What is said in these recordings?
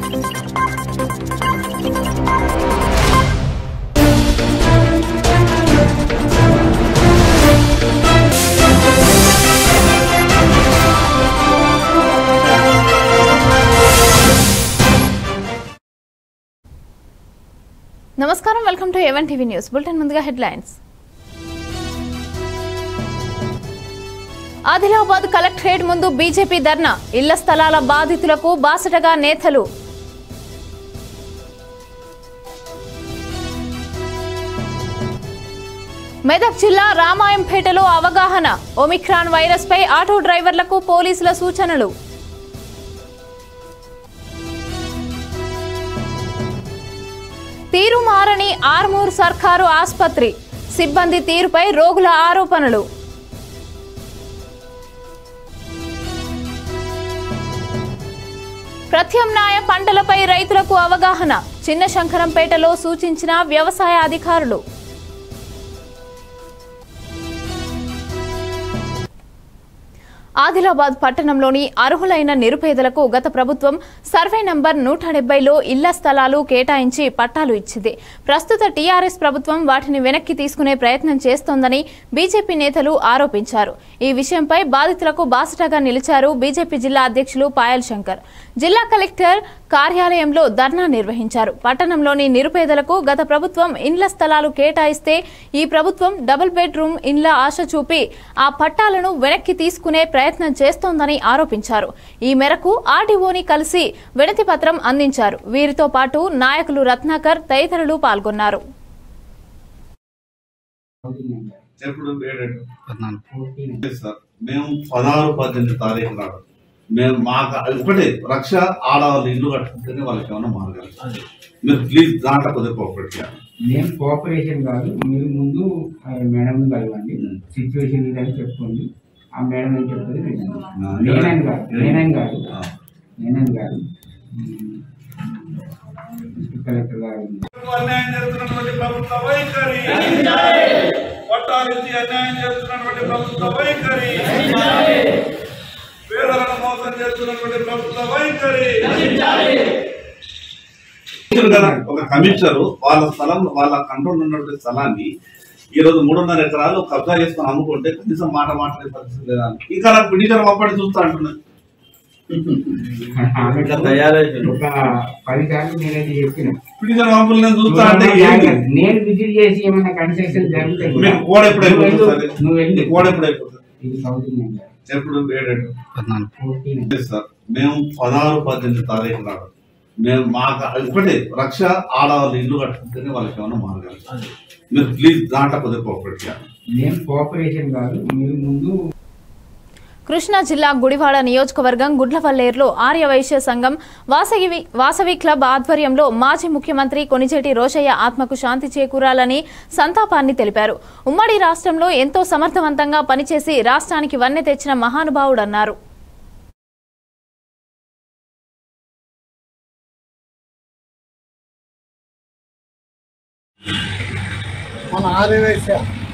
నమస్కారం welcome to ఎవెన్ TV news bulletin ముందుగా హెడ్లైన్స్ ఆదిలాబాద్ కలెక్టరేట్ ముందు బీజేపీ ధర్నా ఇళ్ల స్థలాల బాధితులకు బాసటగా నేతలు మెదక్ జిల్లా రామాయంపేటలో అవగాహన ఒమిక్రాన్ వైరస్ పై ఆటో డ్రైవర్లకు పోలీసుల సూచనలు తీరు మారని ఆర్మూర్ సర్కారు ఆసుపత్రి సిబ్బంది తీరుపై రోగుల ఆరోపణలు ప్రత్యామ్నాయ పంటలపై రైతులకు అవగాహన చిన్న శంకరంపేటలో సూచించిన వ్యవసాయ అధికారులు ఆదిలాబాద్ పట్టణంలోని అర్హులైన నిరుపేదలకు గత ప్రభుత్వం సర్వే నంబర్ నూట డెబ్బైలో ఇళ్ల స్థలాలు కేటాయించి పట్టాలు ఇచ్చింది ప్రస్తుత టీఆర్ఎస్ ప్రభుత్వం వాటిని వెనక్కి తీసుకునే ప్రయత్నం చేస్తోందని బీజేపీ నేతలు ఆరోపించారు ఈ విషయంపై బాధితులకు బాసటగా నిలిచారు బీజేపీ జిల్లా అధ్యక్షులు పాయల్ శంకర్ జిల్లా కలెక్టర్ కార్యాలయంలో ధర్నా నిర్వహించారు పట్టణంలోని నిరుపేదలకు గత ప్రభుత్వం ఇండ్ల స్థలాలు కేటాయిస్తే ఈ ప్రభుత్వం డబుల్ బెడ్రూమ్ ఇండ్ల ఆశ చూపి ఆ పట్టాలను వెనక్కి తీసుకునే ప్రయత్నం చేస్తోందని ఆరోపించారు ఈ మేరకు ఆర్డీఓని కలిసి వినతి పత్రం అందించారు వీరితో పాటు నాయకులు రత్నాకర్ తదితరులు పాల్గొన్నారు ఎప్పుడు ఏడేడు లేదు సార్ మేము పదహారు పద్దెనిమిది తారీఖు నాడు మేము మాకు ఒకటే రక్ష ఆడవాళ్ళు ఇల్లు కట్టుకుంటేనే వాళ్ళకి ఏమైనా మార్గాలు మీరు ప్లీజ్ దాంట్లో కొద్దిగా కోఆపరేట్ చేయాలి నేను కోఆపరేషన్ కాదు మీరు ముందు ఆ మేడం కలవండి సిచ్యువేషన్ ఇదని చెప్పుకోండి ఆ మేడం ఏం చెప్తుంది వినండి. నేనని కాదు నేనని కాదు ఆ. నేనని కాదు ఉమ్, డిస్ట్రిక్ట్ కలెక్టర్ గారు అన్యాయం చేస్తున్నటువంటి ప్రభుత్వ వైఖరి పట్టాలిచ్చి అన్యాయం చేస్తున్నటువంటి ప్రభుత్వ వైఖరి పేదలను మోసం చేస్తున్నటువంటి ప్రభుత్వ వైఖరి ఇప్పుడు కదా ఒక కమిషనర్ వాళ్ళ స్థలం వాళ్ళ కంట్రోల్ ఉన్నటువంటి స్థలాన్ని ఈ రోజు మూడున్నర ఎకరాలు కబ్జా చేసుకొని అమ్ముకుంటే కనీసం మాట మాట్లాడే పరిస్థితి లేదా ఇంకా నాకు పిటిషన్ పంపడి చూస్తా అంటున్నాను ఒక పది సార్లు నేనైతే చెప్పిన పిటిషన్ పంపులు నేను చూస్తా అంటే ఏంటి నేను విజిట్ చేసి ఏమైనా కన్స్ట్రక్షన్ జరుగుతాయి కదా. మీకు కోడ్ ఎప్పుడు నువ్వు అయిపోతుంది వెళ్ళు, సార్? నువ్వు వెళ్ళి మీ కోడ్ ఎప్పుడు అయిపోతుంది ఇది సౌత్ ఇండియన్ గారు. ఎప్పుడు ఏడేడు ఫోర్టీన్ లేదు సార్ మేము పదహారు పద్దెనిమిది తారీఖు నాడు మేము మాకు ఒకటే రక్ష ఆడవాళ్ళు ఇల్లు కట్టుకుంటేనే వాళ్ళకి ఏమైనా మార్గాలు మీరు ప్లీజ్ దాంట్లో కొద్దిగా కోఆపరేట్ చేయాలి నేను కోఆపరేషన్ కాదు మీరు ముందు కృష్ణా జిల్లా గుడివాడ నియోజకవర్గం గుడ్లవల్లేరులో ఆర్య వైశ్య సంఘం వాసవి వాసవి క్లబ్ ఆధ్వర్యంలో మాజీ ముఖ్యమంత్రి కొనిజేటి రోషయ్య ఆత్మకు శాంతి చేకూరాలని సంతాపాన్ని తెలిపారు ఉమ్మడి రాష్ట్రంలో ఎంతో సమర్థవంతంగా పనిచేసి రాష్ట్రానికి వన్నె తెచ్చిన మహానుభావుడన్నారు మన ఆర్యవేశ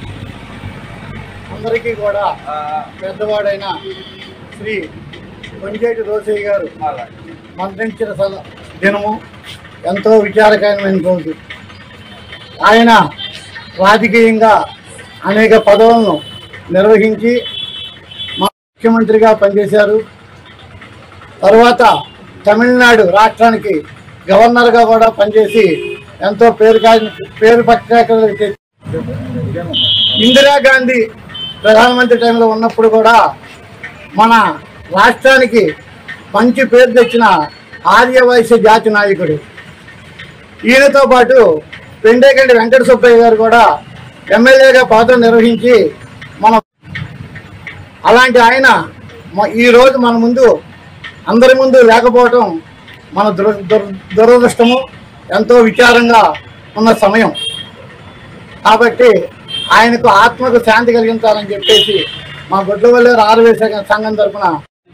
అందరికీ కూడా పెద్దవాడైన శ్రీ కొంజేటి రోసయ్య గారు మరణించిన సల- దినము ఎంతో విచారకరమైన రోజు ఆయన రాజకీయంగా అనేక పదవులను నిర్వహించి మా ముఖ్యమంత్రిగా పనిచేశారు తర్వాత తమిళనాడు రాష్ట్రానికి గవర్నర్గా కూడా పనిచేసి ఎంతో పేరు కా- పేరు ప్రఖ్యాతులకు తెచ్చి ఇందిరాగాంధీ ప్రధానమంత్రి టైంలో ఉన్నప్పుడు కూడా మన రాష్ట్రానికి మంచి పేరు తెచ్చిన ఆర్యవైశ్య జాతి నాయకుడు ఈయనతో పాటు పెండేకంటి వెంకట సుబ్బయ్య గారు కూడా ఎమ్మెల్యేగా పాత్ర నిర్వహించి మన అలాంటి ఆయన మ- ఈ రోజు మన ముందు అందరి ముందు లేకపోవటం మన దుర దుర దురదృష్టము ఎంతో విచారంగా ఉన్న సమయం కాబట్టి ఆయనకు ఆత్మకు శాంతి కలిగించాలని చెప్పేసి మా గుడ్లవల్లి ఆర్వే సంఘం తరఫున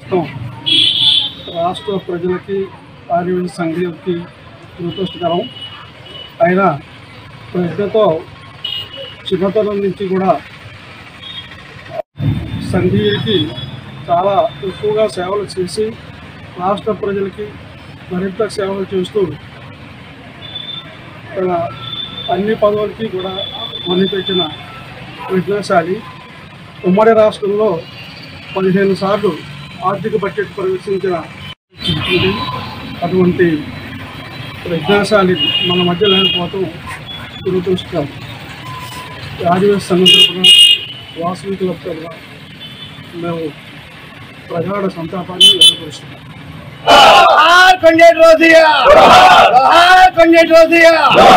రాష్ట్ర ప్రజలకి ఆర్యవైశ్య సంఘానికి దురదృష్టకరం ఆయన ప్రజలతో చిన్నతనం నుంచి కూడా సంఘీయుడికి చాలా ఎక్కువగా సేవలు చేసి రాష్ట్ర ప్రజలకి మరింత సేవలు చేస్తూ తన అన్ని పదవులకి కూడా మని పెట్టిన విఘ్నశాలి ఉమ్మడి రాష్ట్రంలో పదిహేను సార్లు ఆర్థిక బడ్జెట్ ప్రవేశించిన ఇది. అటువంటి విఘ్నశాలి మన మధ్య లేకపోవటం దురదృష్టం ఆదివాసీ సంఘం తరఫున వాసవి క్లబ్ తరఫున మేము ప్రగాఢ సంతాపాన్ని వ్యక్తపరుస్తున్నాం కొండేటి రోజయ్య కొండేటి రోజయ్య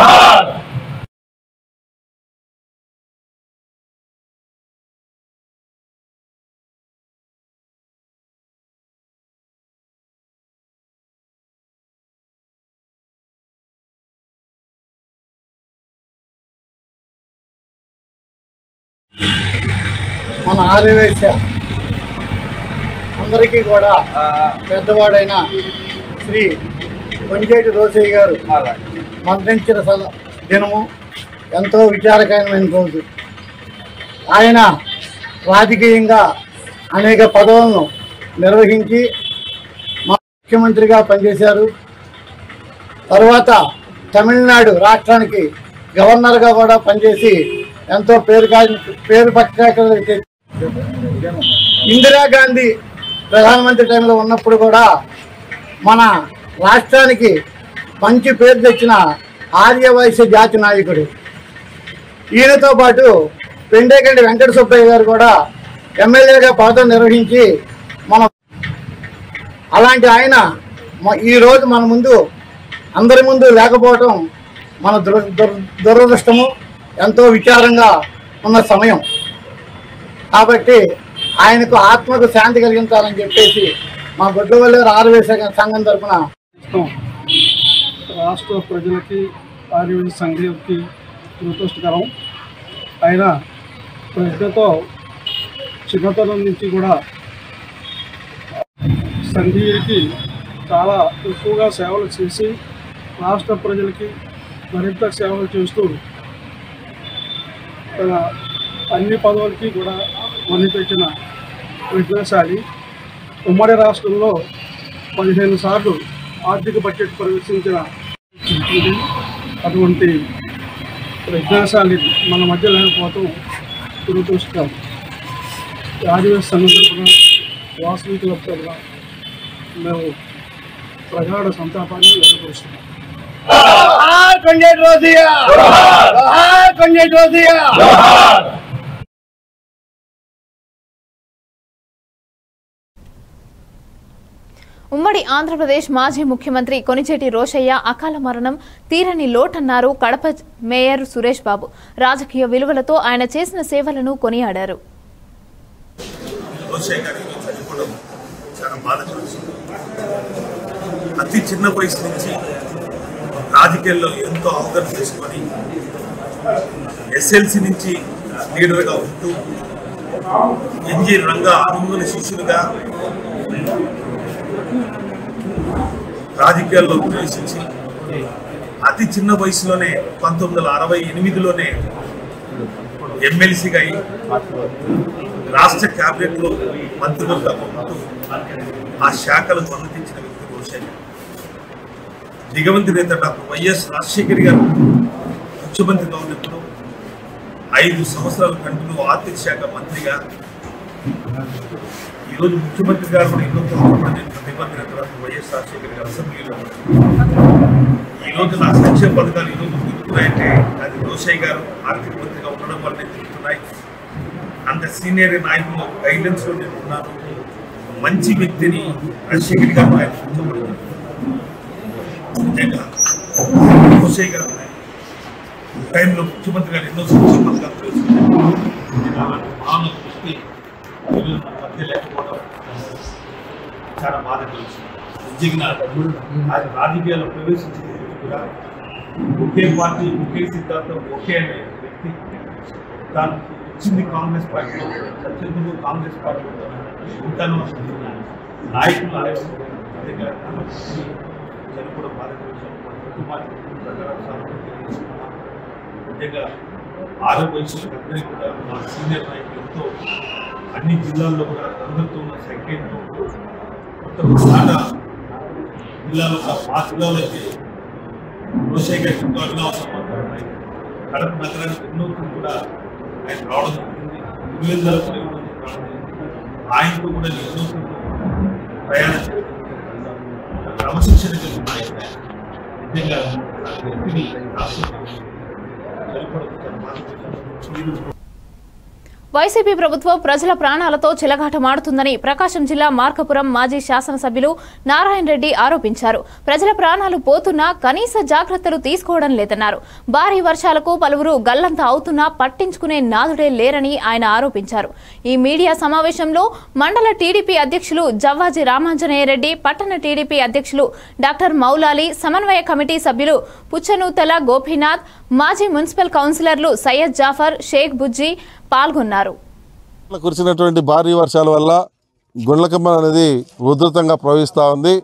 మన ఆదివేశ అందరికీ కూడా పెద్దవాడైన శ్రీ కొంజేటి రోసయ్య గారు మరణించిన సల దినము ఎంతో విచారకరమైన రోజు ఆయన రాజకీయంగా అనేక పదవులను నిర్వహించి మా ముఖ్యమంత్రిగా పనిచేశారు తర్వాత తమిళనాడు రాష్ట్రానికి గవర్నర్గా కూడా పనిచేసి ఎంతో పేరు కా- పేరు ప్రఖ్యాతలు తె- ఇందిరాగాంధీ ప్రధానమంత్రి టైంలో ఉన్నప్పుడు కూడా మన రాష్ట్రానికి మంచి పేరు తెచ్చిన ఆర్యవైశ్య జాతి నాయకుడు ఈయనతో పాటు పెండేకండి వెంకట సుబ్బయ్య గారు కూడా ఎమ్మెల్యేగా పదవి నిర్వహించి మన అలాంటి ఆయన మ- ఈ రోజు మన ముందు అందరి ముందు లేకపోవటం మన దుర దుర- దురదృష్టము ఎంతో విచారంగా ఉన్న సమయం కాబట్టి ఆయనకు ఆత్మకు శాంతి కలిగించాలని చెప్పేసి మా గొడ్లవల్లి ఆర్వేశ సంఘం తరఫున ఇస్తాం రాష్ట్ర ప్రజలకి ఆర్యవైశ్య సంఘంకి దురదృష్టకరం ఆయన ప్రజలతో చిన్నతనం నుంచి కూడా సంఘీయుడికి చాలా ఎక్కువగా సేవలు చేసి రాష్ట్ర ప్రజలకి మరింత సేవలు చేస్తూ తన అన్ని పదవులకి కూడా మని పెట్టిన విఘ్నశాలి ఉమ్మడి రాష్ట్రంలో పదిహేను సార్లు ఆర్థిక బడ్జెట్ ప్రవేశించిన ఇది. అటువంటి విఘ్నశాలి మన మధ్య లేకపోవటం దురదృష్టం ఆదివాసీ సంఘం తరఫున వాసవి క్లబ్ తరఫున మేము ప్రగాఢ సంతాపాన్ని వ్యక్తపరుస్తున్నాం కొండేటి రోజయ్య కొండేటి రోజయ్య ఉమ్మడి ఆంధ్రప్రదేశ్ మాజీ ముఖ్యమంత్రి కొనిచేటి రోషయ్య అకాల మరణం తీరని లోటన్నారు కడప మేయర్ సురేష్ బాబు రాజకీయ విలువలతో ఆయన చేసిన సేవలను కొనియాడారు రోషయ్య గారి ఈరోజు చనిపోవడం చాలా బాధకరం అతి చిన్న వయసు నుంచి రాజకీయాల్లో ఎంతో అవగాహన చేసుకొని ఎస్ఎల్సి నుంచి లీడర్గా ఉంటూ ఎన్జి రంగా అనుగుణ శిష్యులుగా రాజకీయాల్లో ప్రవేశించి అతి చిన్న వయసులోనే పంతొమ్మిది వందల అరవై ఎనిమిదిలోనే ఎమ్మెల్సీగా అయి రాష్ట్ర క్యాబినెట్ లో మంత్రివర్గంగా ఉంటూ ఆ శాఖలకు అనుమతించిన వ్యక్తి రోషయ్య దిగవంతి నేత డాక్టర్ వైఎస్ రాజశేఖర్ గారు ముఖ్యమంత్రిగా ఉన్నప్పుడు ఐదు సంవత్సరాల కంటిన్యూ ఆర్థిక శాఖ మంత్రిగా ఈరోజు ముఖ్యమంత్రి గారు కూడా ఎన్నో తరపున దిగవంతి నేత డాక్టర్ వైఎస్ రాజశేఖర్ గారు అసెంబ్లీలో ఈ రోజు నా సంక్షేమ పథకాలు ఈ రోజు తిరుగుతున్నాయంటే అది రోషయ్య గారు ఆర్థిక మంత్రిగా ఉండడం వల్లనే తిరుగుతున్నాయి అంత సీనియర్ నాయకులు గైడెన్స్ లో నేను ఉన్నాను మంచి వ్యక్తిని రాజశేఖర్ గారు ఆయన ఇష్టపడుతున్నారు. నిజంగా రోషయ్య గారు టైంలో ముఖ్యమంత్రి గారు ఎన్నో సంక్షేమ పథకాలు ప్రవేశించారు. అలాంటి మానవ వ్యక్తి ఈరోజు మన మధ్య లేకపోవడం చాలా బాధ కలిగింది నిజంగా ఆయన రాజకీయాల్లో ప్రవేశించిన వ్యక్తి కూడా ఒకే పార్టీ ఒకే సిద్ధాంతం ఒకే అనే వ్యక్తి తాను వచ్చింది కాంగ్రెస్ పార్టీలో ప్రత్యర్థులు కాంగ్రెస్ పార్టీలో ఉంటాను నాయకులు ఆయన నిజంగా చనిపోవడం బాధ కలిగించాం మన కుటుంబానికి ప్రజలకు సానుభూతి తెలియజేస్తున్నాం. నిజంగా ఆరో వయసులో అందరికీ కూడా మా సీనియర్ నాయకులు ఎంతో అన్ని జిల్లాల్లో కూడా అందరితో ఉన్న సైక్యంతో కొత్త మాట జిల్లాలో కాదు, మా జిల్లాలో అయితే రోషేఖర్తో అభినవ సంబంధాలు ఉన్నాయి కడప నగరానికి ఎన్నో కూడా ఆయన రావడం జరిగింది నివేదికలు కూడా ఇవ్వడం రావడం జరిగింది. ఆయనతో కూడా ఎన్నో ప్రయాణం చేయడం జరిగింది. క్రమశిక్షణ కలిగిన ఆయన నిజంగా ఆ వ్యక్తిని రాష్ట్రంలో సరిపడుతున్న మానసిక వైసీపీ ప్రభుత్వం ప్రజల ప్రాణాలతో చిలగాటమాడుతుందని ప్రకాశం జిల్లా మార్కపురం మాజీ శాసనసభ్యులు నారాయణ రెడ్డి ఆరోపించారు ప్రజల ప్రాణాలు పోతున్నా కనీస జాగ్రత్తలు తీసుకోవడం లేదన్నారు భారీ వర్షాలకు పలువురు గల్లంత అవుతున్నా పట్టించుకునే నాదుడే లేరని ఆయన ఆరోపించారు ఈ మీడియా సమావేశంలో మండల టీడీపీ అధ్యక్షులు జవ్వాజీ రామాంజనేయ రెడ్డి పట్టణ టీడీపీ అధ్యక్షులు డాక్టర్ మౌలాలి సమన్వయ కమిటీ సభ్యులు పుచ్చనూతల గోపీనాథ్ మాజీ మున్సిపల్ కౌన్సిలర్లు సయ్యద్ జాఫర్ షేక్ బుజ్జి పాల్గొన్నారు కురిసినటువంటి భారీ వర్షాల వల్ల గుండ్లకమ్మ అనేది ఉధృతంగా ప్రవహిస్తూ ఉంది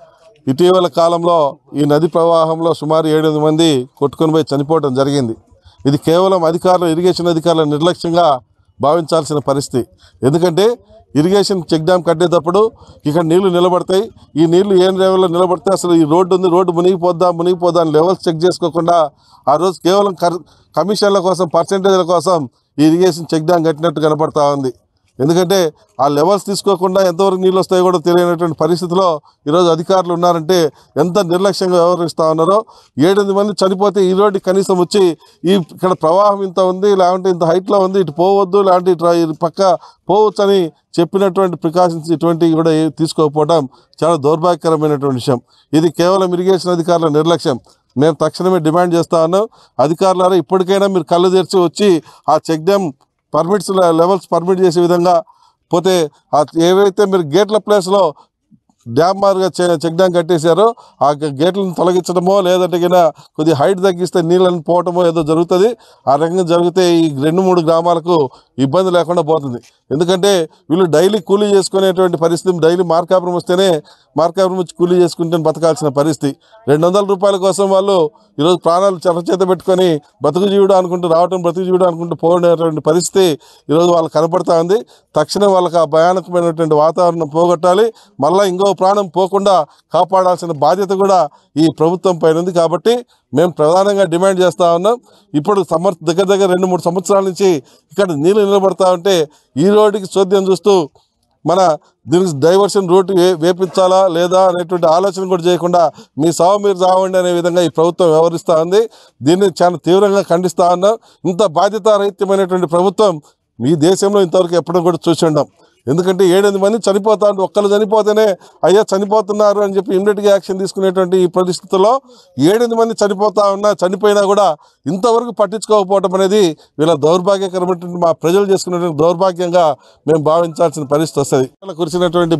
ఇటీవల కాలంలో ఈ నది ప్రవాహంలో సుమారు ఏడు మంది కొట్టుకొని పోయి చనిపోవడం జరిగింది ఇది కేవలం అధికారులు ఇరిగేషన్ అధికారుల నిర్లక్ష్యంగా భావించాల్సిన పరిస్థితి ఎందుకంటే ఇరిగేషన్ చెక్ డ్యామ్ కట్టేటప్పుడు ఇక్కడ నీళ్లు నిలబడతాయి ఈ నీళ్లు ఏం లెవెల్లో నిలబడితే అసలు ఈ రోడ్డు ఉంది రోడ్డు మునిగిపోద్దా మునిగిపోద్దా అని లెవెల్స్ చెక్ చేసుకోకుండా ఆ రోజు కేవలం కర్ కమిషన్ల కోసం పర్సంటేజ్ల కోసం ఈ ఇరిగేషన్ చెక్ డ్యామ్ కట్టినట్టు కనపడతా ఉంది ఎందుకంటే ఆ లెవెల్స్ తీసుకోకుండా ఎంతవరకు నీళ్ళు వస్తాయో కూడా తెలియనటువంటి పరిస్థితిలో ఈరోజు అధికారులు ఉన్నారంటే ఎంత నిర్లక్ష్యంగా వ్యవహరిస్తూ ఉన్నారో ఏడెనిమిది మంది చనిపోతే ఈ రోడ్డు కనీసం వచ్చి ఈ ఇక్కడ ప్రవాహం ఇంత ఉంది లేకుంటే ఇంత హైట్లో ఉంది ఇటు పోవద్దు లేదంటే ఇటు రా- ఇటు పక్క పోవచ్చు అని చెప్పినటువంటి ప్రికాషన్స్ ఇటువంటివి కూడా ఏ- తీసుకోకపోవడం చాలా దౌర్భాగ్యకరమైనటువంటి విషయం ఇది కేవలం ఇరిగేషన్ అధికారుల నిర్లక్ష్యం మేము తక్షణమే డిమాండ్ చేస్తా ఉన్నాం అధికారులారా ఇప్పటికైనా మీరు కళ్ళు తెరిచి వచ్చి ఆ check dam permits levels permit చేసే విధంగా పోతే ఆ ఏవైతే మీరు గేట్ల ప్లేస్లో డ్యామ్ మారుగా చె- చెక్ డ్యామ్ కట్టేశారో ఆ గ- గేట్లను తొలగించడమో లేదంటే కింద కొద్దిగా హైట్ తగ్గిస్తే నీళ్ళని పోవటమో ఏదో జరుగుతుంది ఆ రకంగా జరిగితే ఈ రెండు మూడు గ్రామాలకు ఇబ్బంది లేకుండా పోతుంది ఎందుకంటే వీళ్ళు డైలీ కూలీ చేసుకునేటువంటి పరిస్థితి డైలీ మార్కాపురం వస్తేనే మార్కాపురం వచ్చి కూలీ చేసుకుంటే బతకాల్సిన పరిస్థితి రెండు వందల రూపాయల కోసం వాళ్ళు ఈరోజు ప్రాణాలు చెరచేత పెట్టుకొని బతుకు జీవుడు అనుకుంటూ రావటం బ్రతుకు జీవుడు అనుకుంటూ పోనేటువంటి పరిస్థితి ఈరోజు వాళ్ళకి కనపడతా ఉంది తక్షణం వాళ్ళకి ఆ భయానకమైనటువంటి వాతావరణం పోగొట్టాలి మళ్ళీ ఇంకో ప్రాణం పోకుండా కాపాడాల్సిన బాధ్యత కూడా ఈ ప్రభుత్వం పైన ఉంది కాబట్టి మేము ప్రధానంగా డిమాండ్ చేస్తూ ఉన్నాం ఇప్పుడు సమర్ దగ్గర దగ్గర రెండు మూడు సంవత్సరాల నుంచి ఇక్కడ నీళ్ళు నిలబడతా ఉంటే ఈ రోడ్డుకి చోద్యం చూస్తూ మన దీనికి డైవర్షన్ రూట్ వే- వేపించాలా లేదా అనేటువంటి ఆలోచన కూడా చేయకుండా మీ సావు మీరు సావండి అనే విధంగా ఈ ప్రభుత్వం వ్యవహరిస్తూ ఉంది దీన్ని చాలా తీవ్రంగా ఖండిస్తా ఉన్నాం ఇంత బాధ్యతారహిత్యమైనటువంటి ప్రభుత్వం ఈ దేశంలో ఇంతవరకు ఎప్పుడూ కూడా చూసి ఉండం ఎందుకంటే ఏడెనిమిది మంది చనిపోతా ఉంటే ఒక్కరు చనిపోతేనే అయ్యా చనిపోతున్నారు అని చెప్పి ఇమ్మీడియట్గా యాక్షన్ తీసుకునేటువంటి ఈ పరిస్థితుల్లో ఏడెనిమిది మంది చనిపోతా ఉన్నా చనిపోయినా కూడా ఇంతవరకు పట్టించుకోకపోవడం అనేది వీళ్ళ దౌర్భాగ్యకరమైనటువంటి మా ప్రజలు చేసుకున్నటువంటి దౌర్భాగ్యంగా మేము భావించాల్సిన పరిస్థితి వస్తుంది కురిసినటువంటి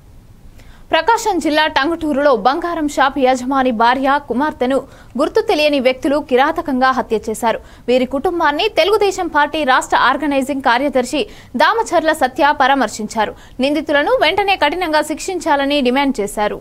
ప్రకాశం జిల్లా టంగుటూరులో బంగారం షాప్ యజమాని భార్య కుమార్తెను గుర్తు తెలియని వ్యక్తులు కిరాతకంగా హత్య చేశారు వీరి కుటుంబాన్ని తెలుగుదేశం పార్టీ రాష్ట్ర ఆర్గనైజింగ్ కార్యదర్శి దామచర్ల సత్య పరామర్శించారు నిందితులను వెంటనే కఠినంగా శిక్షించాలని డిమాండ్ చేశారు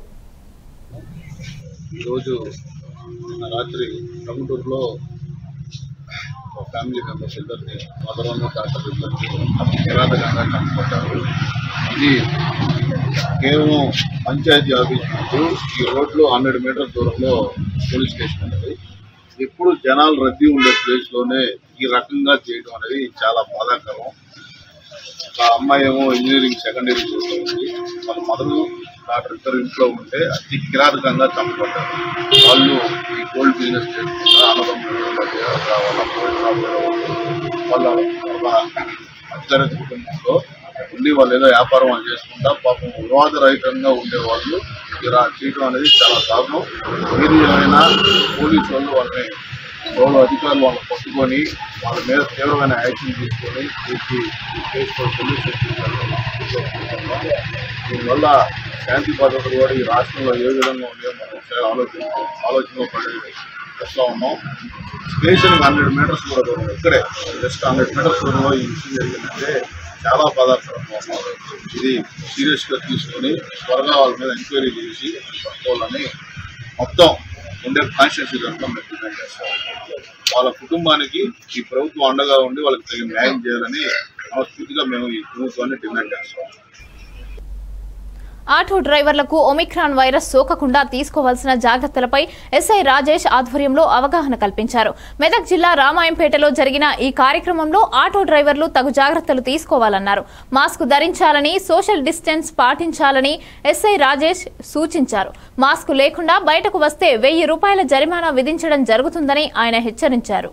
ఈరోజు నిన్న రాత్రి టంగుటూరులో ఒక ఫ్యామిలీ మెంబర్స్ ఇద్దరిని మదరన్న డాక్టర్ ఇద్దరిని కిరాతకంగా చంపుకుంటారు ఇది కేవలం పంచాయతీ ఆఫీస్ ముందు ఈ రోడ్లో హండ్రెడ్ మీటర్ దూరంలో పోలీస్ స్టేషన్ ఉన్నది ఎప్పుడు జనాలు రద్దీ ఉండే ప్లేస్లోనే ఈ రకంగా చేయడం అనేది చాలా బాధాకరం ఆ అమ్మాయి ఏమో ఇంజనీరింగ్ సెకండ్ ఇయర్ చదువుతుంది వాళ్ళ మదరు డాక్టర్ ఇద్దరు ఇంట్లో ఉంటే అతి కిరాతకంగా చంపబడ్డారు వాళ్ళు ఈ గోల్డ్ బిజినెస్ చేసుకుంటా అన్నదమ్ములు మధ్య వాళ్ళ గోల్డ్ షాపులో వాళ్ళ ఒక మధ్యతరగతి కుటుంబంలో ఉండి వాళ్ళు ఏదో వ్యాపారం వాళ్ళు చేసుకుంటా పాపం వివాదరహితంగా ఉండేవాళ్ళు ఇలా చేయడం అనేది చాలా దారుణం మీరు ఏమైనా పోలీసు వాళ్ళు వాళ్ళని గౌరవ అధికారులు వాళ్ళని పట్టుకొని వాళ్ళ మీద తీవ్రమైన యాక్షన్ తీసుకొని వీరికి కేసు పోలీస్ స్టేషన్ దీనివల్ల శాంతి భద్రతలు కూడా ఈ రాష్ట్రంలో ఏ విధంగా ఉన్నాయో మనం ఒకసారి ఆలోచన ఆలోచనలో పడి వస్తూ ఉన్నాం స్టేషన్ హండ్రెడ్ మీటర్స్ కూడా దూరం ఇక్కడే జస్ట్ హండ్రెడ్ మీటర్స్ దూరంలో ఈ విషయం జరిగిందంటే చాలా బాధాకరంగా ఉన్నాం ఇది సీరియస్గా తీసుకొని త్వరగా వాళ్ళ మీద ఎంక్వైరీ చేసి పట్టుకోవాలని మొత్తం ఉండే కాన్స్టిట్యూన్సీ అంతా మేము డిమాండ్ చేస్తాం వాళ్ళ కుటుంబానికి ఈ ప్రభుత్వం అండగా ఉండి వాళ్ళకి తగిన న్యాయం చేయాలని మనస్ఫూర్తిగా మేము ఈ ప్రభుత్వాన్ని డిమాండ్ చేస్తాం ఆటో డ్రైవర్లకు ఒమిక్రాన్ వైరస్ సోకకుండా తీసుకోవాల్సిన జాగ్రత్తలపై ఎస్ఐ రాజేష్ ఆధ్వర్యంలో అవగాహన కల్పించారు మెదక్ జిల్లా రామాయంపేటలో జరిగిన ఈ కార్యక్రమంలో ఆటో డ్రైవర్లు తగు జాగ్రత్తలు తీసుకోవాలన్నారు మాస్క్ ధరించాలని సోషల్ డిస్టెన్స్ పాటించాలని ఎస్ఐ రాజేష్ సూచించారు మాస్క్ లేకుండా బయటకు వస్తే వెయ్యి రూపాయల జరిమానా విధించడం జరుగుతుందని ఆయన హెచ్చరించారు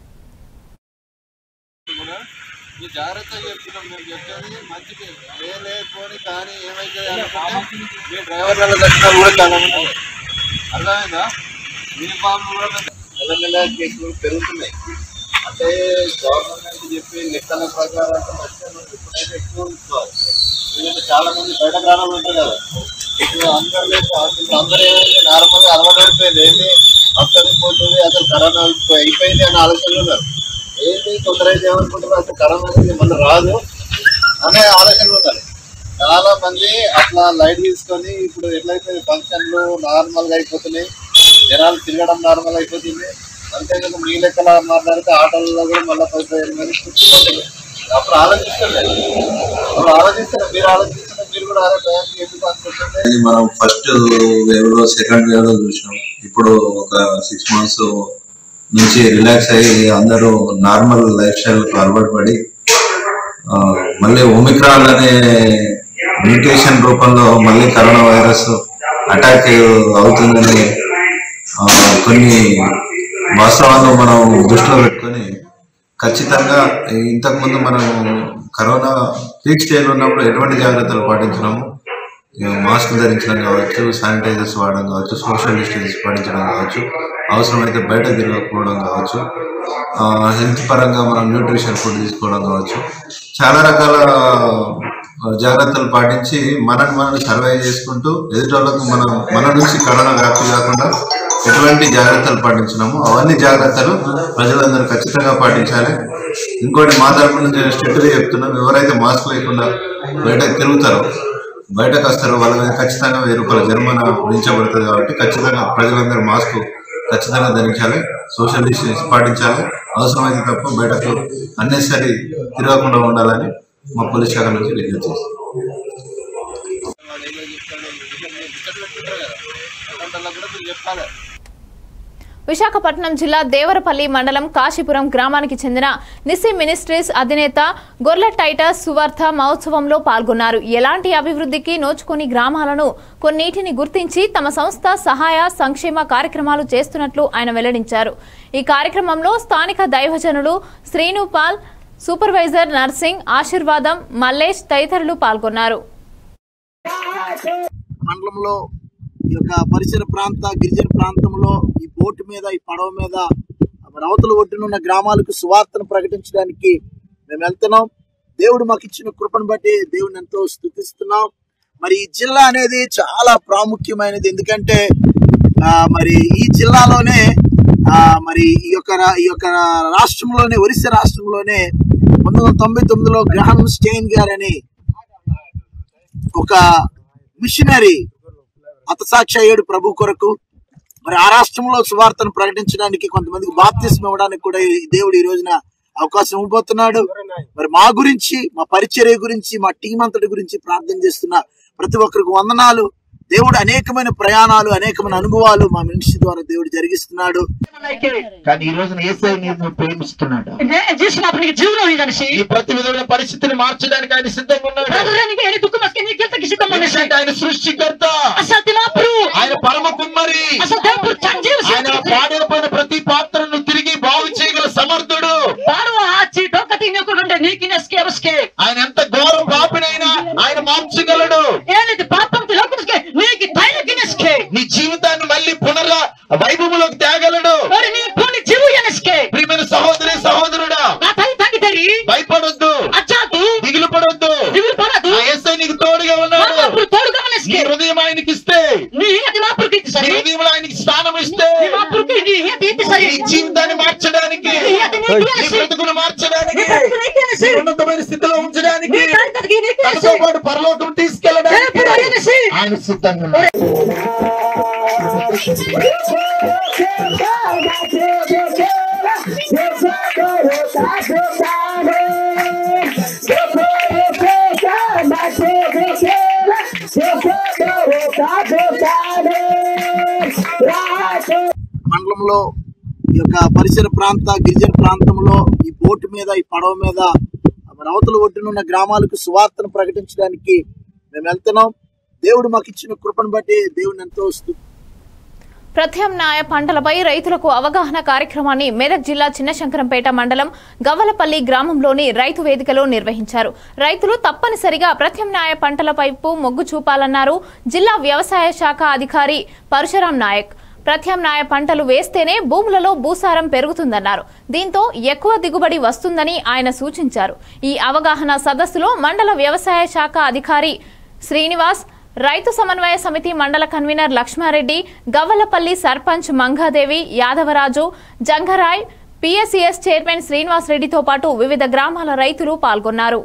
మీ జాగ్రత్త చెప్తున్నాం మేము చెప్పేది మంచిది ఏ లేకపోని కానీ ఏమైతే అనుకుంటే మీ డ్రైవర్ల దర్శనాలు కూడా చాలా ఉన్నాయి అర్థమైందా యూనిఫామ్ కూడా మెల్లమెల్ల కేసులు పెరుగుతున్నాయి అంటే గవర్నమెంట్ చెప్పి లెక్కల ప్రకారం అంటే లక్షలు ఇప్పుడైతే ఎక్కువ ఉంచుకోవాలి ఎందుకంటే చాలా మంది బయట గ్రామాలు ఉంటారు కదా ఇప్పుడు అందరూ లేదు అసలు అందరూ ఏమైంది నార్మల్గా అలవాటు అయిపోయింది ఏంటి వస్తుంది పోతుంది అసలు కరోనా అయిపోయింది అని ఆలోచనలు ఉన్నారు ఏంటి కొందరు అయితే ఏమనుకుంటారు అసలు కరోనా అనేది మళ్ళీ రాదు అనే ఆలోచనలు ఉన్నారు చాలా మంది అట్లా లైట్ తీసుకొని ఇప్పుడు ఎట్లయితే ఫంక్షన్లు నార్మల్ గా అయిపోతున్నాయి జనాలు తిరగడం నార్మల్ అయిపోతుంది అంతేకాదు మీ లెక్కల మాట్లాడితే ఆటోలలో కూడా మళ్ళీ పైపోయారు కానీ కూర్చుకోలేదు అప్పుడు ఆలోచిస్తారు అప్పుడు ఆలోచిస్తారు మీరు ఆలోచిస్తున్నారు మీరు కూడా అరే బ్యాంక్ ఎందుకు అనుకుంటుంటే ఇది మనం ఫస్ట్ వేవ్ లో సెకండ్ వేవ్ లో చూసినాం ఇప్పుడు ఒక సిక్స్ మంత్స్ నుంచి రిలాక్స్ అయ్యి అందరూ నార్మల్ లైఫ్ స్టైల్ అలవాటు పడి ఆ, మళ్ళీ ఒమిక్రాన్ అనే మ్యూటేషన్ రూపంలో మళ్ళీ కరోనా వైరస్ అటాక్ అవుతుందని ఆ, కొన్ని వాస్తవాలను మనం దృష్టిలో పెట్టుకొని ఖచ్చితంగా ఇంతకు ముందు మనం కరోనా పీక్ స్టేజ్ ఉన్నప్పుడు ఎటువంటి జాగ్రత్తలు పాటించినాము ఇక మాస్క్ ధరించడం కావచ్చు శానిటైజర్స్ వాడడం కావచ్చు సోషల్ డిస్టెన్స్ పాటించడం కావచ్చు అవసరమైతే బయట తిరగకపోవడం కావచ్చు హెల్త్ పరంగా మనం న్యూట్రిషన్ ఫుడ్ తీసుకోవడం కావచ్చు చాలా రకాల ఆ, జాగ్రత్తలు పాటించి మనని మనం సర్వైవ్ చేసుకుంటూ ఎదుటోళ్ళకు మనం మన నుంచి కరోనా వ్యాప్తి కాకుండా ఎటువంటి జాగ్రత్తలు పాటించినామో అవన్నీ జాగ్రత్తలు ప్రజలందరూ ఖచ్చితంగా పాటించాలి ఇంకోటి మా తరపు నుంచి స్ట్రిక్ట్గా చెప్తున్నాం ఎవరైతే మాస్క్ లేకుండా బయటకు తిరుగుతారో బయటకు వస్తారో వాళ్ళ మీద ఖచ్చితంగా వెయ్యి రూపాయల జరిమానా విధించబడుతుంది కాబట్టి ఖచ్చితంగా ప్రజలందరూ మాస్క్ ఖచ్చితంగా ధరించాలి సోషల్ డిస్టెన్స్ పాటించాలి అవసరమైతే తప్ప బయటకు అన్నెసరీ తిరగకుండా ఉండాలని మా పోలీస్ శాఖ నుంచి విజ్ఞప్తి చేస్తాం అలాంటి కూడా మీరు చెప్పాలి విశాఖపట్నం జిల్లా దేవరపల్లి మండలం కాశీపురం గ్రామానికి చెందిన నిసి మినిస్ట్రీస్ అధినేత గొర్ల టైటస్ సువార్త మహోత్సవంలో పాల్గొన్నారు ఎలాంటి అభివృద్ధికి నోచుకొని గ్రామాలను కొన్నిటిని గుర్తించి తమ సంస్థ సహాయ సంక్షేమ కార్యక్రమాలు చేస్తున్నట్లు ఆయన వెల్లడించారు ఈ కార్యక్రమంలో స్థానిక దైవజనులు శ్రీనుపాల్ సూపర్వైజర్ నర్సింగ్ ఆశీర్వాదం మల్లేష్ తదితరులు పాల్గొన్నారు మండలంలో ఈ యొక్క పరిసర ప్రాంత గిరిజన ప్రాంతంలో ఈ బోటు మీద ఈ పడవ మీద అవతల ఒడ్డున ఉన్న గ్రామాలకు సువార్తను ప్రకటించడానికి మేము వెళ్తున్నాం దేవుడు మాకు ఇచ్చిన కృపను బట్టి దేవుడిని ఎంతో స్థుతిస్తున్నాం మరి ఈ జిల్లా అనేది చాలా ప్రాముఖ్యమైనది ఎందుకంటే ఆ, మరి ఈ జిల్లాలోనే ఆ, మరి ఈ యొక్క రా- ఈ యొక్క రాష్ట్రంలోనే ఒరిస్సా రాష్ట్రంలోనే పంతొమ్మిది వందల తొంభై తొమ్మిదిలో గ్రహం స్టెయిన్ గారని ఒక మిషనరీ హతసాక్షి అయ్యాడు ప్రభు కొరకు మరి ఆ రాష్ట్రంలో సువార్తను ప్రకటించడానికి కొంతమందికి బాప్తిస్మ ఇవ్వడానికి కూడా ఈ దేవుడు ఈ రోజున అవకాశం ఇవ్వబోతున్నాడు మరి మా గురించి మా పరిచర్య గురించి మా టీం అంతటి గురించి ప్రార్థన చేస్తున్న ప్రతి ఒక్కరికి వందనాలు దేవుడు అనేకమైన ప్రయాణాలు అనేకమైన అనుభవాలు మా మనిషి ద్వారా దేవుడు జరిగిస్తున్నాడు కానీ ఈ రోజున ఏసై నేను ప్రేమిస్తున్నాడు ఈ ప్రతి విధమైన పరిస్థితిని మార్చడానికి ఆయన సిద్ధంగా ఉన్నాడు ఎందుకంటే ఆయన సృష్టికర్త ఆయన పరమ కుమ్మరి ఆయన పాడైపోయిన ప్రతి పాత్రను తిరిగి బాగు చేయగల సమర్థుడు ఆయన ఎంత ఘోర పాపినైనా ఆయన మార్చగలడు నీ జీవితాన్ని మళ్ళీ పునర వైభవంలోకి తేగలడు ప్రియమైన సహోదరి సహోదరుడా భయపడొద్దు దిగులు పడొద్దు ఆ యేసయ్య నీకు తోడుగా ఉన్నాడు నీ హృదయం ఆయనకి ఇస్తే నీ హృదయంలో ఆయనకి స్థానం ఇస్తే నీ జీవితాన్ని మార్చడానికి నీ బ్రతుకును మార్చడానికి నీ ఉన్నతమైన స్థితిలో ఉంచడానికి తనతో పాటు పరలోకం తీసుకెళ్ళడానికి ఆయన సిద్ధంగా ఉన్నాడు. Thank you. మండలంలో ఈ యొక్క పరిసర ప్రాంత గిరిజన ప్రాంతంలో ఈ బోటు మీద ఈ పడవ మీద రవతల ఒడ్డున ఉన్న గ్రామాలకు సువార్తను ప్రకటించడానికి మేము వెళ్తున్నాం దేవుడు మాకు ఇచ్చిన కృపను బట్టి దేవుని ఎంతో స్తు- ప్రత్యామ్నాయ పంటలపై రైతులకు అవగాహన కార్యక్రమాన్ని మెదక్ జిల్లా చిన్నశంకరంపేట మండలం గవ్వలపల్లి గ్రామంలోని రైతు వేదికలో నిర్వహించారు రైతులు తప్పనిసరిగా ప్రత్యామ్నాయ పంటల వైపు మొగ్గు చూపాలన్నారు జిల్లా వ్యవసాయ శాఖ అధికారి పరశురాం నాయక్ ప్రత్యామ్నాయ పంటలు వేస్తేనే భూములలో భూసారం పెరుగుతుందన్నారు దీంతో ఎక్కువ దిగుబడి వస్తుందని ఆయన సూచించారు ఈ అవగాహన సదస్సులో మండల వ్యవసాయ శాఖ అధికారి శ్రీనివాస్ రైతు సమన్వయ సమితి మండల convener Lakshmareddy Gavvalapalli sarpanch Mangadevi Yadavaraju Jangarai PSCS chairman Srinivas రెడ్డితో పాటు వివిధ గ్రామాల రైతులు పాల్గొన్నారు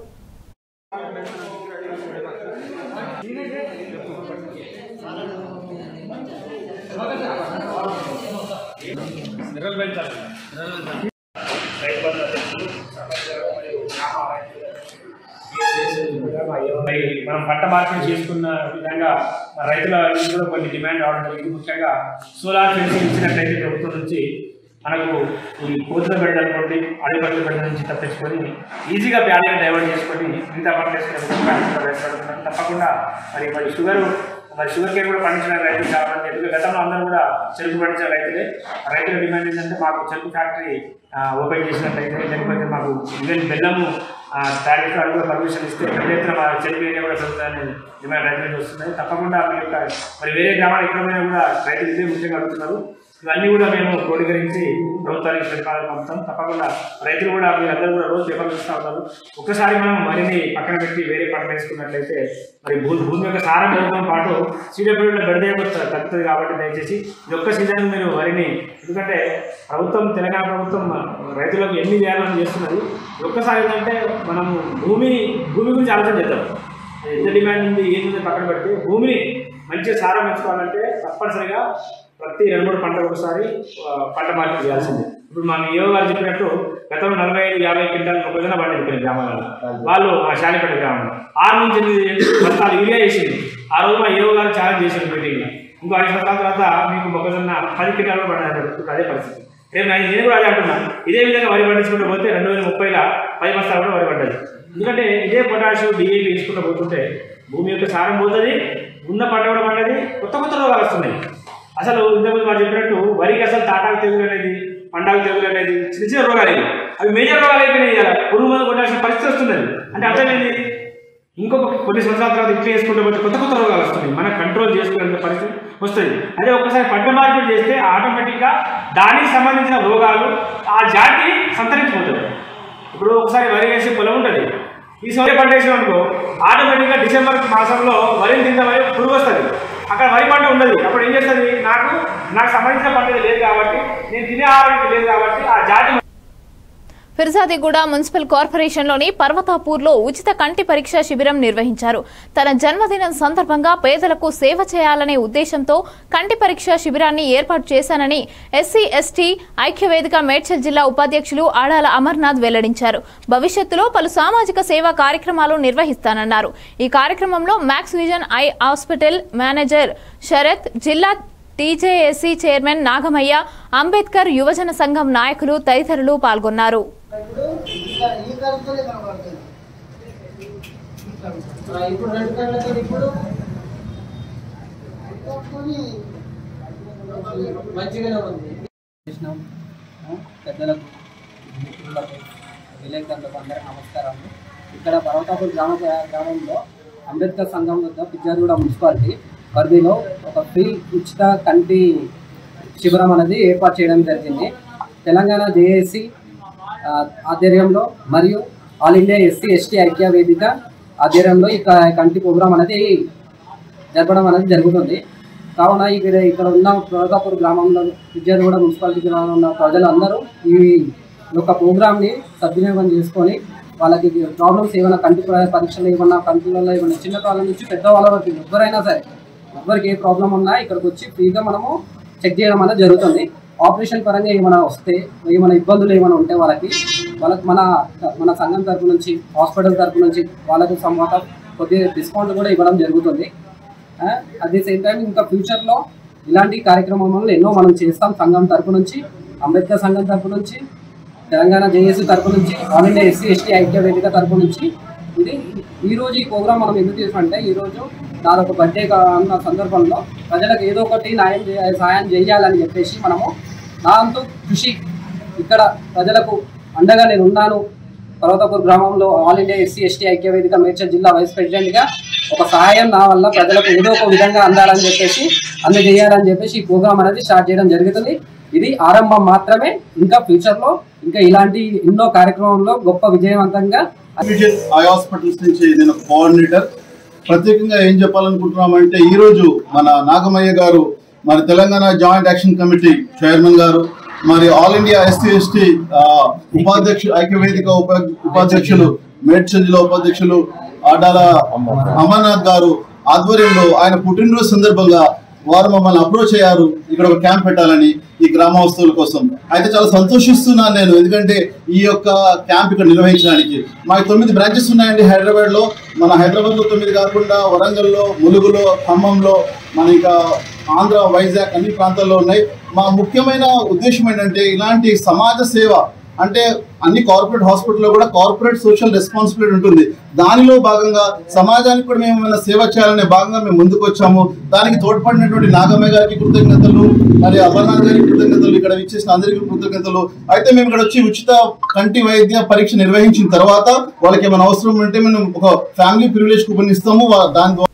మరి మనం పంట మార్పిడి చేసుకున్న విధంగా రైతుల నుంచి కూడా కొన్ని డిమాండ్ రావడం జరిగింది ముఖ్యంగా సోలార్ ఫెన్సింగ్ ఇచ్చినట్లయితే ప్రభుత్వం నుంచి మనకు ఈ కోతుల బెడ్డ అనుకోండి అడవిపట్ల బెడ్డ నుంచి తప్పించుకొని ఈజీగా ప్యాడీని డైవర్ట్ చేసుకొని మిగతా పంట వేసుకునే విధంగా ప్రవేశపెడుతున్నాం తప్పకుండా మరి మరి షుగర్ మరి షుగర్ కేన్ కూడా పండించిన రైతులు చాలా మంది ఎందుకంటే గతంలో అందరూ కూడా చెరుకు పండించిన రైతులే ఆ రైతుల డిమాండ్ ఏంటంటే మాకు చెరుకు ఫ్యాక్టరీ ఓపెన్ చేసినట్లయితే లేకపోతే మాకు ఈవెన్ బెల్లము తయారీ వాళ్ళు కూడా పర్మిషన్ ఇస్తే పెద్ద ఎత్తున మా చెరుకు ఏరియా కూడా పెరుగుతుందని డిమాండ్ రైతుల నుంచి వస్తున్నాయి తప్పకుండా మీ యొక్క మరి వేరే గ్రామాలు ఎక్కడ పోయినా కూడా రైతులు ఇదే ముఖ్యంగా అడుగుతున్నారు ఇవన్నీ కూడా మేము క్రోడీకరించి ప్రభుత్వానికి ప్రతిపాదన పంపుతాం తప్పకుండా రైతులు కూడా మీరు అందరూ కూడా రోజు పేపర్లు చూస్తూ ఉంటారు ఒక్కసారి మనం మరిని పక్కన పెట్టి వేరే పంట వేసుకున్నట్లయితే మరి భూ భూమి యొక్క సారం పెరగడం పాటు సీడబ్ల్యూలో బెడదే తగ్గుతుంది కాబట్టి దయచేసి ఇది ఒక్క సీజన్ మీరు వరిని ఎందుకంటే ప్రభుత్వం తెలంగాణ ప్రభుత్వం రైతులకు ఎన్ని చేయాలని చేస్తున్నది ఇది ఒక్కసారి ఏంటంటే మనము భూమిని భూమి గురించి ఆలోచన చేద్దాం అది ఎంత డిమాండ్ ఉంది ఏది ఉంది పక్కన పెట్టి భూమిని మంచిగా సారం పెంచుకోవాలంటే తప్పనిసరిగా ప్రతి రెండు మూడు పంటలు ఒకసారి ఆ, పంట మార్పిడి చేయాల్సిందే ఇప్పుడు మన ఏవో గారు చెప్పినట్టు గతంలో నలభై ఐదు యాభై క్వింటాలు మొక్కజొన్న పండింది కొన్ని గ్రామాలలో వాళ్ళు ఆ శాలిపేట గ్రామంలో ఆరు నుంచి ఎనిమిది బస్తాలు యూరియా వేసింది ఆ రోజు మా ఏవో గారు ఛాలెంజ్ చేశారు మీటింగ్లో ఇంకో ఐదు సంవత్సరాల తర్వాత మీకు మొక్కజొన్న పది క్వింటాలు పడినారు ఇప్పుడు అదే పరిస్థితి రేపు నేను నేను కూడా అదే అంటున్నాను ఇదే విధంగా వరి పండించుకుంటూ పోతే రెండు వేల ముప్పైలో పది బస్తాలు కూడా వరి పడ్డది ఎందుకంటే ఇదే పొటాషియం డిఏపి తీసుకుంటూ పోతుంటే భూమి యొక్క సారం పోతుంది ఉన్న పంట కూడా పండది కొత్త కొత్త రోగాలు వస్తున్నాయి అసలు ఇంతకుముందు మనం చెప్పినట్టు వరికి అసలు తాటాకు తెగులు అనేది పండాకు తెగులు అనేది చిన్న చిన్న రోగాలు ఇవి అవి మేజర్ రోగాలు అయిపోయినాయి ఇవాళ పురుగు మందు కొట్టాల్సిన పరిస్థితి వస్తున్నది అంటే అర్థమైంది ఇంకొక కొన్ని సంవత్సరాల తర్వాత ఇట్లా చేసుకుంటే పోతే కొత్త కొత్త రోగాలు వస్తున్నాయి మనం కంట్రోల్ చేసుకునే పరిస్థితి వస్తుంది అదే ఒక్కసారి పంట మార్పిడి చేస్తే ఆటోమేటిక్గా దానికి సంబంధించిన రోగాలు ఆ జాతి సంతరించిపోతుంది ఇప్పుడు ఒకసారి వరి వేసే పొలం ఉంటుంది ఈ సౌర్య పంట వేసాం అనుకో ఆటోమేటిక్గా డిసెంబర్ మాసంలో వరిని తిందామని పురుగు వస్తుంది అక్కడ వరి పంట ఉండదు అప్పుడు ఏం చేస్తుంది నాకు నాకు సంబంధించిన పంట లేదు కాబట్టి నేను తినే ఆహారం లేదు కాబట్టి ఆ జాతి ఫిర్జాదిగూడ మున్సిపల్ కార్పొరేషన్లోని పర్వతాపూర్లో ఉచిత కంటి పరీక్ష శిబిరం నిర్వహించారు తన జన్మదినం సందర్భంగా పేదలకు సేవ చేయాలనే ఉద్దేశంతో కంటి పరీక్ష శిబిరాన్ని ఏర్పాటు చేశానని ఎస్సీ ఎస్టీ ఐక్యవేదిక మేడ్చల్ జిల్లా ఉపాధ్యక్షులు ఆడాల అమర్నాథ్ వెల్లడించారు భవిష్యత్తులో పలు సామాజిక సేవా కార్యక్రమాలు నిర్వహిస్తానన్నారు ఈ కార్యక్రమంలో Max Vision eye hospital manager Sarath జిల్లా టీజేఏసీ చైర్మన్ నాగమయ్య అంబేద్కర్ యువజన సంఘం నాయకులు తదితరులు పాల్గొన్నారు ఇప్పుడు రెండు కళ్ళతో ఇప్పుడు మంచిగానే ఉంది చేసినాం ఆ, పెద్దలకు మిత్రులకు విలేకరులకు అందరికీ నమస్కారాలు ఇక్కడ పర్వతాపూర్ గ్రామ గ్రామంలో అంబేద్కర్ సంఘం వద్ద పిజ్జాగూడ మున్సిపాలిటీ పరిధిలో ఒక ఫ్రీ ఉచిత కంటి శిబిరం అనేది ఏర్పాటు చేయడం జరిగింది తెలంగాణ జేఏసీ ఆ, ఆధ్వర్యంలో మరియు ఆల్ ఇండియా ఎస్సీ ఎస్టీ ఐక్య వేదిక ఆధ్వర్యంలో ఈ క- కంటి ప్రోగ్రాం అనేది జరపడం అనేది జరుగుతుంది కావున ఇక్కడ ఇక్కడ ఉన్న ప్రతాపూర్ గ్రామంలో విద్యార్థి మున్సిపాలిటీ గ్రామంలో ఉన్న ప్రజలందరూ ఈ యొక్క ప్రోగ్రామ్ని సద్వినియోగం చేసుకొని వాళ్ళకి ప్రాబ్లమ్స్ ఏమైనా కంటి ప- పరీక్షలు ఏమన్నా కంటిలలో ఏమైనా చిన్న వాళ్ళ నుంచి పెద్ద వాళ్ళ వరకు ఎవరైనా సరే ఎవరికి ఏ ప్రాబ్లం ఉన్నా ఇక్కడికి వచ్చి ఫ్రీగా మనము చెక్ చేయడం అనేది జరుగుతుంది ఆపరేషన్ పరంగా ఏమైనా వస్తే ఏమైనా ఇబ్బందులు ఏమైనా ఉంటే వాళ్ళకి వాళ్ళకి మన మన సంఘం తరపు నుంచి హాస్పిటల్ తరపు నుంచి వాళ్ళకి సమాత కొద్దిగా డిస్కౌంట్ కూడా ఇవ్వడం జరుగుతుంది అట్ ది సేమ్ టైం ఇంకా ఫ్యూచర్లో ఇలాంటి కార్యక్రమాలను ఎన్నో మనం చేస్తాం సంఘం తరపు నుంచి అంబేద్కర్ సంఘం తరపు నుంచి తెలంగాణ జేఏసీ తరపు నుంచి ఆల్ ఇండియా ఎస్సీ ఎస్టీ ఐక్య వేదిక తరపు నుంచి ఇది ఈ రోజు ఈ ప్రోగ్రామ్ మనం ఎందుకు తీసుకుంటే ఈ రోజు నాది ఒక బర్త్డే అన్న సందర్భంలో ప్రజలకు ఏదో ఒకటి న్యాయం చేయ సాయం చేయాలని చెప్పేసి మనము నా అంతు కృషి ఇక్కడ ప్రజలకు అండగా నేను ఉన్నాను పర్వతపూర్ గ్రామంలో ఆల్ ఇండియా ఎస్సీ ఎస్టీ ఐక్య వేదిక మేడ్చల్ జిల్లా వైస్ ప్రెసిడెంట్గా ఒక సహాయం నా వల్ల ప్రజలకు ఏదో ఒక విధంగా అందాలని చెప్పేసి అందజేయాలని చెప్పేసి ఈ ప్రోగ్రామ్ అనేది స్టార్ట్ చేయడం జరుగుతుంది ఇది ఆరంభం మాత్రమే ఇంకా ఫ్యూచర్లో ఇంకా ఇలాంటి ఎన్నో కార్యక్రమంలో గొప్ప విజయవంతంగా విజన్ ఐ హాస్పిటల్స్ నుంచి నేను ఒక కోఆర్డినేటర్ ప్రత్యేకంగా ఏం చెప్పాలనుకుంటున్నామంటే ఈ రోజు మన నాగమయ్య గారు మరి Telangana joint action committee chairman గారు మరి ఆల్ ఇండియా ఎస్టీ ఎస్టీ ఉపాధ్యక్షులు ఐక్యవేదిక ఉప ఉపాధ్యక్షులు మేడ్చల్ జిల్లా ఉపాధ్యక్షులు ఆడాల అమర్నాథ్ గారు ఆధ్వర్యంలో ఆయన పుట్టినరోజు సందర్భంగా వారు మమ్మల్ని అప్రోచ్ అయ్యారు ఇక్కడ ఒక క్యాంప్ పెట్టాలని ఈ గ్రామస్తుల కోసం అయితే చాలా సంతోషిస్తున్నాను నేను ఎందుకంటే ఈ యొక్క క్యాంప్ ఇక్కడ నిర్వహించడానికి మాకు తొమ్మిది బ్రాంచెస్ ఉన్నాయండి హైదరాబాద్ లో మన హైదరాబాద్ లో తొమ్మిది కాకుండా వరంగల్లో ములుగులో ఖమ్మంలో మన ఇక ఆంధ్ర వైజాగ్ అన్ని ప్రాంతాల్లో ఉన్నాయి మా ముఖ్యమైన ఉద్దేశం ఏంటంటే ఇలాంటి సమాజ సేవ అంటే అన్ని కార్పొరేట్ హాస్పిటల్లో కూడా కార్పొరేట్ సోషల్ రెస్పాన్సిబిలిటీ ఉంటుంది దానిలో భాగంగా సమాజానికి కూడా మేము ఏమైనా సేవ చేయాలనే భాగంగా మేము ముందుకు వచ్చాము దానికి తోడ్పడినటువంటి నాగమ్మ గారికి కృతజ్ఞతలు మరి అమర్నాథ్ గారికి కృతజ్ఞతలు ఇక్కడ ఇచ్చేసిన అందరికీ కృతజ్ఞతలు అయితే మేము ఇక్కడ వచ్చి ఉచిత కంటి వైద్య పరీక్ష నిర్వహించిన తర్వాత వాళ్ళకి ఏమైనా అవసరం ఉంటే మేము ఒక ఫ్యామిలీ ప్రివిలేజ్ కూపన్ ఇస్తాము వా- దాని ద్వారా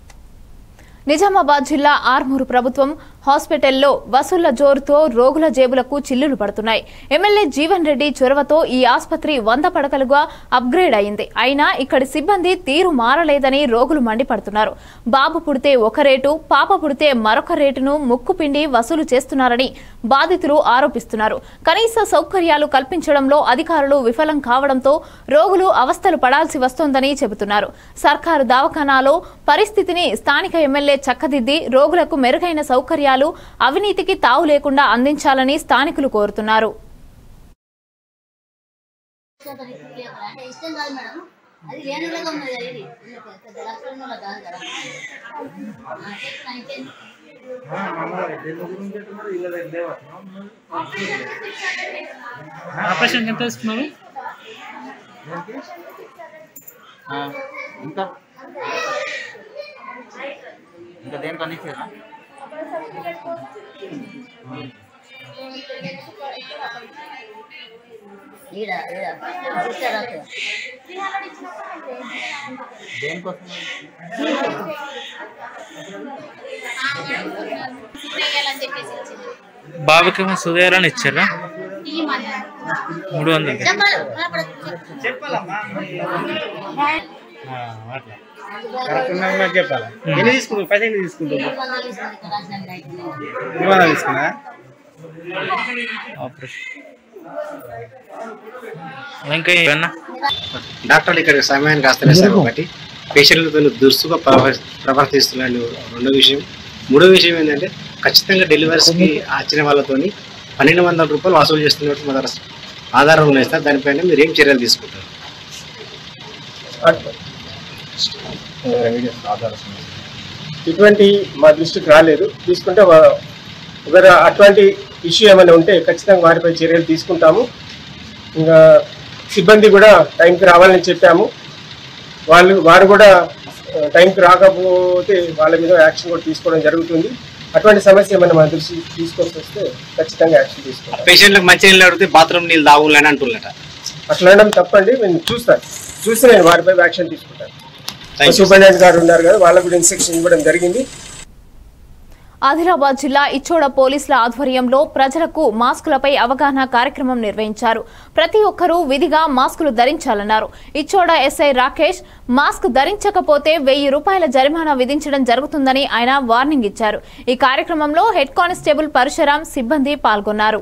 నిజామాబాద్ జిల్లా ఆర్మూరు ప్రభుత్వం హాస్పిటల్లో వసూళ్ల జోరుతో రోగుల జేబులకు చిల్లులు పడుతున్నాయి ఎమ్మెల్యే జీవన్ రెడ్డి చొరవతో ఈ ఆసుపత్రి వంద పడకలుగా అప్గ్రేడ్ అయింది అయినా ఇక్కడి సిబ్బంది తీరు మారలేదని రోగులు మండిపడుతున్నారు బాబు పుడితే ఒక రేటు పాప పుడితే మరొక రేటును ముక్కు పిండి వసూలు చేస్తున్నారని బాధితులు ఆరోపిస్తున్నారు కనీస సౌకర్యాలు కల్పించడంలో అధికారులు విఫలం కావడంతో రోగులు అవస్థలు పడాల్సి వస్తోందని చెబుతున్నారు సర్కారు దవాఖానాలో పరిస్థితిని స్థానిక ఎమ్మెల్యే చక్కదిద్ది రోగులకు మెరుగైన సౌకర్యాలు అవినీతికి తావు లేకుండా అందించాలని స్థానికులు కోరుతున్నారు ఇష్టం కాదు మేడం అది లేనులాగా ఉన్నది అది పెద్ద లక్షణంలో కాదు కదా ఆ, చెప్తాను, ఇంకేం? ఆపరేషన్ ఎంత తీసుకున్నారు ఇంకా ఇంకా దేనికన్నా ఇచ్చారా ఈడ ఈడ ఇచ్చారా అక్కడ? దేనికోసం వేయాలని చెప్పేసి ఇచ్చింది. బాబుకేమో సుదేరాన్ని ఇచ్చారా ఈ మధ్య. మూడు వందలు చెప్పాలి, కనపడదు. అట్లా కరెక్ట్ ఉన్నది నాకు చెప్పాలా ఎన్ని తీసుకుంటావు పైసలు ఎన్ని తీసుకుంటావు మూడు వందలు ఇస్తుంది ఇక్కడ రాసినట్టు అయిపోయింది. మూడు వందలు తీసుకున్నా ఆపరేషన్ ఇంకా ఏమన్నా డాక్టర్లు ఇక్కడ సమయానికి వస్తలేదు సార్ ఒకటి పేషెంట్లతో దురుసుగా ప్రవ- ప్రవర్తిస్తున్నాడు రెండో విషయం మూడో విషయం ఏంటంటే ఖచ్చితంగా డెలివరీస్కి వచ్చిన వాళ్ళతోని పన్నెండు వందల రూపాయలు వసూలు చేస్తున్నట్టు మా దగ్గర ఆధారం ఉన్నాయి సార్ దానిపైన మీరు ఏం చర్యలు తీసుకుంటారు ఇటువంటి మా దృష్టికి రాలేదు తీసుకుంటే వా- ఒకవేళ అటువంటి ఇష్యూ ఏమైనా ఉంటే ఖచ్చితంగా వారిపై చర్యలు తీసుకుంటాము ఇంకా సిబ్బంది కూడా టైంకి రావాలని చెప్పాము వాళ్ళు వారు కూడా ఆ, టైంకి రాకపోతే వాళ్ళ మీద యాక్షన్ కూడా తీసుకోవడం జరుగుతుంది అటువంటి సమస్య ఏమైనా మా దృష్టి తీసుకొచ్చి వస్తే ఖచ్చితంగా యాక్షన్ తీసుకుంటాం పేషెంట్లకు మంచి నీళ్ళు అడిగితే బాత్రూమ్ నీళ్ళు తాగులని అంటున్నట అట్లా అనడం తప్పండి నేను చూస్తాను చూసి నేను వారిపై యాక్షన్ తీసుకుంటాను Thank you. సూపరింటెండెంట్ గారు ఉన్నారు కదా వాళ్ళకు కూడా ఇన్స్ట్రక్షన్ ఇవ్వడం జరిగింది ఆదిలాబాద్ జిల్లా ఇచ్చోడ పోలీసుల ఆధ్వర్యంలో ప్రజలకు మాస్కులపై అవగాహన కార్యక్రమం నిర్వహించారు ప్రతి ఒక్కరూ విధిగా మాస్కులు ధరించాలన్నారు ఇచ్చోడ ఎస్ఐ రాకేష్ మాస్క్ ధరించకపోతే వెయ్యి రూపాయల జరిమానా విధించడం జరుగుతుందని ఆయన వార్నింగ్ ఇచ్చారు ఈ కార్యక్రమంలో హెడ్ కానిస్టేబుల్ పరశురాం సిబ్బంది పాల్గొన్నారు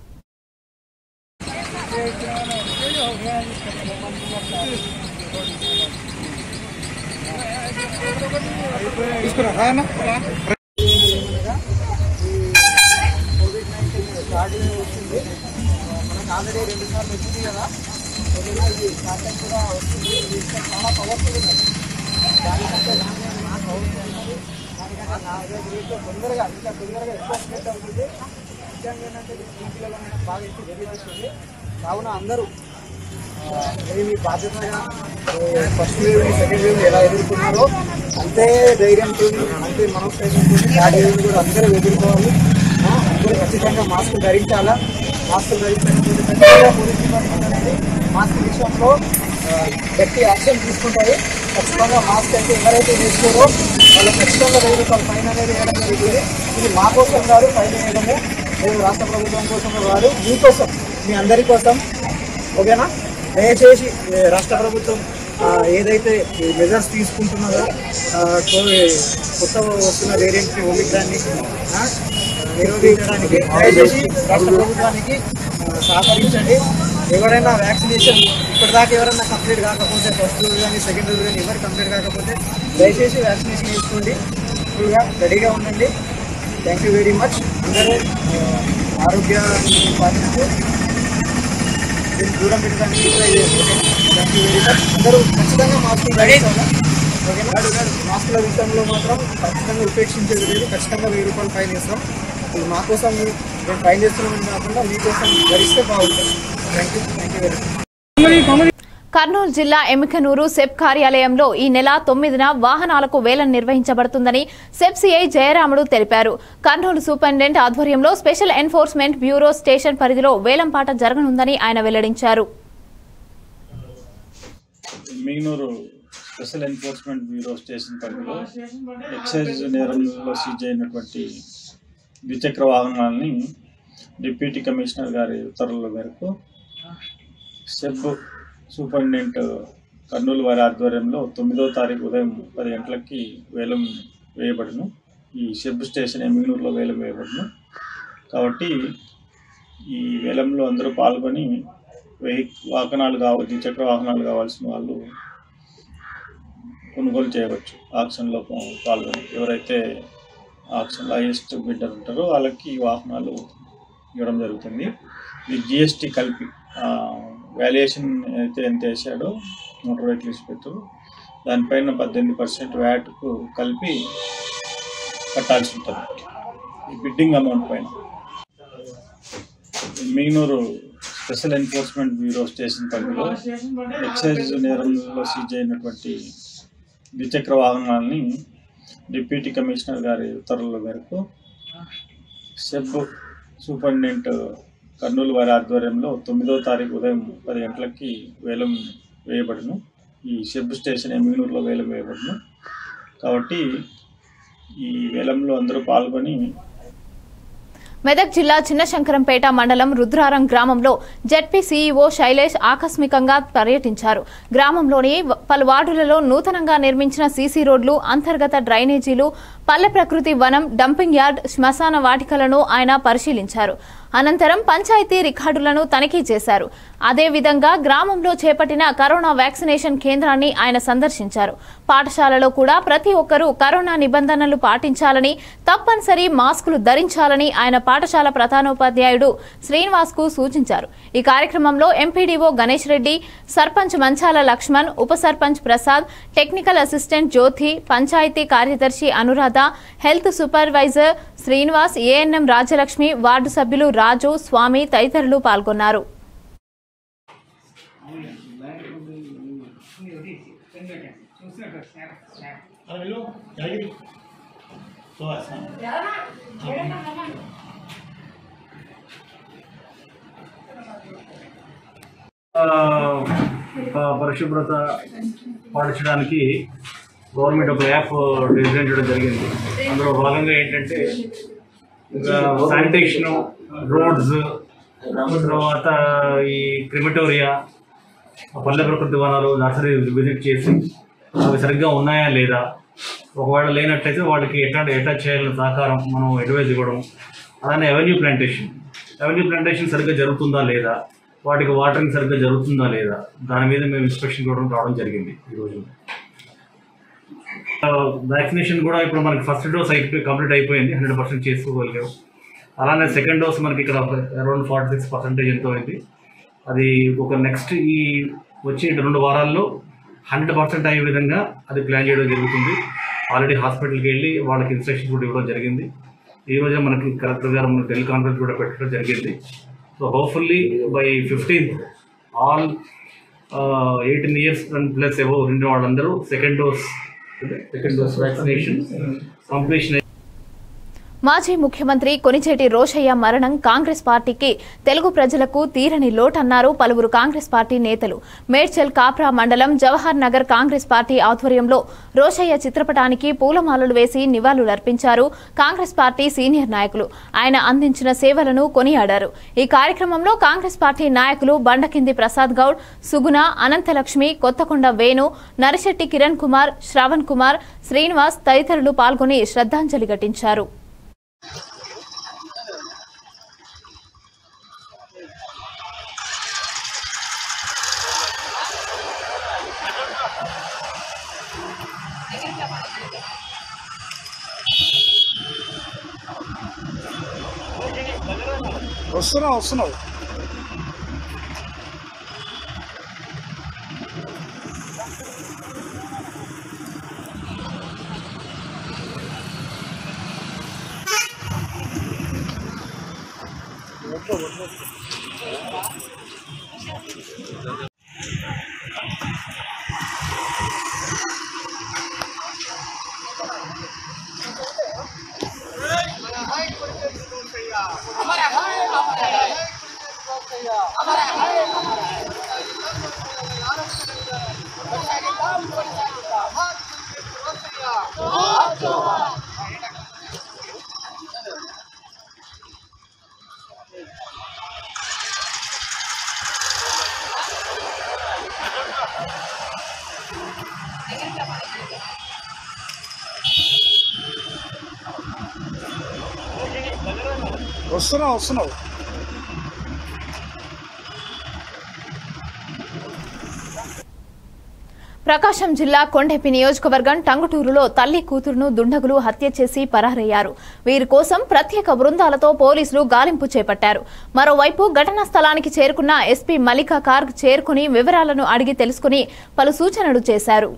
మనకు ఆల్రెడీ రెండు సార్లు వచ్చింది కదా ఇది కాంటాక్ట్ కూడా వస్తుంది ఇది చాలా పవర్ఫుల్ ఉన్నది దానికంటే దానికంటే నాకు అవసరం ఉన్నది దానికంటే తొందరగా ఇంకా తొందరగా ఎక్కువ స్ప్రెడ్ అవుతుంది ముఖ్యంగా ఏంటంటే ఇది చిన్న పిల్లలమైన బాగా ఎక్కువ తెలియజేస్తుంది కావున అందరూ ఆ, ఇది మీ బాధ్యతగా ఫస్ట్ వేవ్ సెకండ్ వేవ్ ఎలా ఎదుర్కొన్నారో అంతే ధైర్యంతో అంతే మనోస్థైర్యంతో థర్డ్ వేవ్ కూడా అందరూ ఎదుర్కోవాలి ఆ, అందరూ ఖచ్చితంగా మాస్క్ ధరించాలా మాస్క్ ధరించకపోతే ఖచ్చితంగా పోలీస్ డిపార్ట్మెంట్ అనేది మాస్క్ విషయంలో ఆ, గట్టి యాక్షన్ తీసుకుంటారు ఖచ్చితంగా మాస్క్ అయితే ఎవరైతే తీసుకోరో వాళ్ళు ఖచ్చితంగా వెయ్యి రూపాయలు ఫైన్ అనేది వేయడం జరుగుతుంది ఇది మా కోసం కాదు ఫైన్ వేయడము లేదు రాష్ట్ర ప్రభుత్వం కోసం కాదు మీకోసం మీ అందరి కోసం ఓకేనా దయచేసి ఏ, రాష్ట్ర ప్రభుత్వం ఆ, ఏదైతే మెజర్స్ తీసుకుంటున్నదో ఆ, కోవి- కొత్త వస్తున్న వేరియంట్ ఒమిక్రాన్ని ఆ, నిరోధించడానికి దయచేసి రాష్ట్ర ప్రభుత్వానికి ఆ, సహకరించండి ఎవరైనా వ్యాక్సినేషన్ ఇప్పటిదాకా ఎవరైనా కంప్లీట్ కాకపోతే ఫస్ట్ డోస్ కానీ సెకండ్ డోస్ కానీ ఎవరు కంప్లీట్ కాకపోతే దయచేసి వ్యాక్సినేషన్ వేసుకోండి ఫుల్గా రెడీగా ఉండండి థ్యాంక్ యూ వెరీ మచ్ అందరూ ఆ, ఆరోగ్య పాటిస్తూ దీన్ని దూరం పెట్టడానికి ట్రై చేయండి థ్యాంక్ యూ వెరీ మచ్ అందరూ ఖచ్చితంగా మాస్కులు ధరించాలా ఓకేనా మాస్కుల విషయంలో మాత్రం ఖచ్చితంగా ఉపేక్షించేది లేదు ఖచ్చితంగా వెయ్యి రూపాయలు ఫైన్ వేస్తాం ఇప్పుడు మా కోసం మేము ఫైన్ చేస్తున్నామని కాకుండా మీకోసం ధరిస్తే బాగుంటుంది thank you thank you very much Kurnool జిల్లా ఎమ్మికనూరు సెబ్ కార్యాలయంలో ఈ నెల తొమ్మిదిన వాహనాలకు వేలం నిర్వహించబడుతుందని సెబ్ సిఐ జయరాముడు తెలిపారు కర్నూలు సూపరింటెండెంట్ ఆధ్వర్యంలో స్పెషల్ ఎన్ఫోర్స్మెంట్ బ్యూరో స్టేషన్ పరిధిలో వేలంపాట జరగనుందని ఆయన వెల్లడించారు Minganur special enforcement bureau station పరిధిలో ఎక్సైజ్ నేరంలో సీజ్ అయినటువంటి ద్విచక్ర వాహనాలని డిప్యూటీ కమిషనర్ గారి ఉత్తర్వుల మేరకు సెబ్ సూపరింటెండెంట్ కర్నూలు వారి ఆధ్వర్యంలో తొమ్మిదో తారీఖు ఉదయం పది గంటలకి వేలం వేయబడును ఈ సెబ్ స్టేషన్ ఎమ్మిగనూరులో వేలం వేయబడును కాబట్టి ఈ వేలంలో అందరూ పాల్గొని వెహి వాహనాలు కావ ద్విచక్ర వాహనాలు కావాల్సిన వాళ్ళు కొనుగోలు చేయవచ్చు ఆక్షన్లో పాల్గొని ఎవరైతే ఆక్షన్లో హైయెస్ట్ బిడ్డర్ ఉంటారో వాళ్ళకి ఈ వాహనాలు ఇవ్వడం జరుగుతుంది ఇది జిఎస్టీ కలిపి వాల్యుయేషన్ అయితే ఎంత వేసాడో మోటార్ వెహికల్ ఇన్స్పెక్టర్ దానిపైన పద్దెనిమిది పర్సెంట్ వ్యాట్కు కలిపి కట్టాల్సి ఉంటుంది ఈ బిడ్డింగ్ అమౌంట్ పైన Minganur special enforcement bureau station పరిధిలో ఎక్సైజ్ నేరంలో సీజ్ అయినటువంటి ద్విచక్ర వాహనాలని డిప్యూటీ కమిషనర్ గారి ఉత్తర్వుల మేరకు సెబ్ సూపరింటెండెంట్ కర్నూలు వారి ఆధ్వర్యంలో తొమ్మిదో తారీఖు ఉదయం పది గంటలకి వేలం వేయబడును ఈ సెబ్ స్టేషన్ ఎమ్మిగనూరులో వేలం వేయబడును కాబట్టి ఈ వేలంలో అందరూ పాల్గొని మెదక్ జిల్లా చిన్నశంకరంపేట మండలం రుద్రారం గ్రామంలో జెడ్పీ సీఈఓ శైలేష్ ఆకస్మికంగా పర్యటించారు గ్రామంలోని వ- పలు వార్డులలో నూతనంగా నిర్మించిన సీసీ రోడ్లు అంతర్గత డ్రైనేజీలు పల్లె ప్రకృతి వనం డంపింగ్ యార్డ్ శ్మశాన వాటికలను ఆయన పరిశీలించారు అనంతరం పంచాయతీ రికార్డులను తనిఖీ చేశారు అదేవిధంగా గ్రామంలో చేపట్టిన కరోనా వ్యాక్సినేషన్ కేంద్రాన్ని ఆయన సందర్శించారు పాఠశాలలో కూడా ప్రతి ఒక్కరూ కరోనా నిబంధనలు పాటించాలని తప్పనిసరి మాస్కులు ధరించాలని ఆయన పాఠశాల ప్రధానోపాధ్యాయుడు శ్రీనివాస్ కు సూచించారు ఈ కార్యక్రమంలో ఎంపీడీఓ గణేష్ రెడ్డి సర్పంచ్ మంచాల లక్ష్మణ్ ఉప సర్పంచ్ ప్రసాద్ టెక్నికల్ అసిస్టెంట్ జ్యోతి పంచాయతీ కార్యదర్శి Anuradha health supervisor Srinivas ANM Rajalakshmi ward సభ్యులు రాజు స్వామి తదితరులు పాల్గొన్నారు ఆ, ప- పరిశుభ్రత పాటించడానికి గవర్నమెంట్ ఒక యాప్ డిజైన్ చేయడం జరిగింది అందులో భాగంగా ఏంటంటే శానిటేషన్ రోడ్స్ తర్వాత ఈ క్రిమిటోరియా పల్లె ప్రకృతి వనాలు నర్సరీ విజిట్ చేసి అవి సరిగ్గా ఉన్నాయా లేదా ఒకవేళ లేనట్లయితే వాళ్ళకి ఎట్లాంటి ఎట్లా చేయాలని సహకారం మనం అడ్వైజ్ ఇవ్వడం అలానే అవెన్యూ ప్లాంటేషన్ అవెన్యూ ప్లాంటేషన్ సరిగ్గా జరుగుతుందా లేదా వాటికి వాటరింగ్ సరిగ్గా జరుగుతుందా లేదా దాని మీద మేము ఇన్స్పెక్షన్ కూడా రావడం జరిగింది ఈరోజు వ్యాక్సినేషన్ కూడా ఇప్పుడు మనకి ఫస్ట్ డోస్ అయిపోయి కంప్లీట్ అయిపోయింది హండ్రెడ్ పర్సెంట్ చేసుకోగలిగాం అలానే సెకండ్ డోస్ మనకి ఇక్కడ అరౌండ్ ఫార్టీ సిక్స్ పర్సెంటేజ్ ఎంతో అయింది అది ఒక నెక్స్ట్ ఈ వచ్చే రెండు వారాల్లో హండ్రెడ్ పర్సెంట్ అయ్యే విధంగా అది ప్లాన్ చేయడం జరుగుతుంది ఆల్రెడీ హాస్పిటల్కి వెళ్ళి వాళ్ళకి ఇన్స్ట్రక్షన్స్ కూడా ఇవ్వడం జరిగింది ఈ రోజే మనకి కలెక్టర్ గారు మన టెలికాన్ఫరెన్స్ కూడా పెట్టడం జరిగింది so hopefully by fifteenth all eighteen years and plus ఎవో ఉన్న వాళ్ళందరూ second dose second dose vaccination completion మాజీ ముఖ్యమంత్రి కొనిచేటి రోషయ్య మరణం కాంగ్రెస్ పార్టీకి తెలుగు ప్రజలకు తీరని లోటన్నారు పలువురు కాంగ్రెస్ పార్టీ నేతలు మేడ్చల్ కాప్రా మండలం జవహర్ నగర్ కాంగ్రెస్ పార్టీ ఆధ్వర్యంలో రోషయ్య చిత్రపటానికి పూలమాలలు వేసి నివాళులర్పించారు కాంగ్రెస్ పార్టీ సీనియర్ నాయకులు ఆయన అందించిన సేవలను కొనియాడారు ఈ కార్యక్రమంలో కాంగ్రెస్ పార్టీ నాయకులు బండకింది ప్రసాద్ గౌడ్ సుగుణ అనంతలక్ష్మి కొత్తకొండ వేణు నరిశెట్టి కిరణ్ కుమార్ శ్రవణ్ కుమార్ శ్రీనివాస్ తదితరులు పాల్గొని శ్రద్ధాంజలి ఘటించారు వస్తున్నావు వస్తున్నావు వస్తున్నావు వస్తున్నావు ప్రకాశం జిల్లా కొండెపి నియోజకవర్గం టంగుటూరులో తల్లి కూతురును దుండగులు హత్య చేసి పరారయ్యారు వీరి కోసం ప్రత్యేక బృందాలతో పోలీసులు గాలింపు చేపట్టారు మరోవైపు ఘటనా స్థలానికి చేరుకున్న ఎస్పీ మల్లికా కార్గ్ చేరుకుని వివరాలను అడిగి తెలుసుకుని పలు సూచనలు చేశారు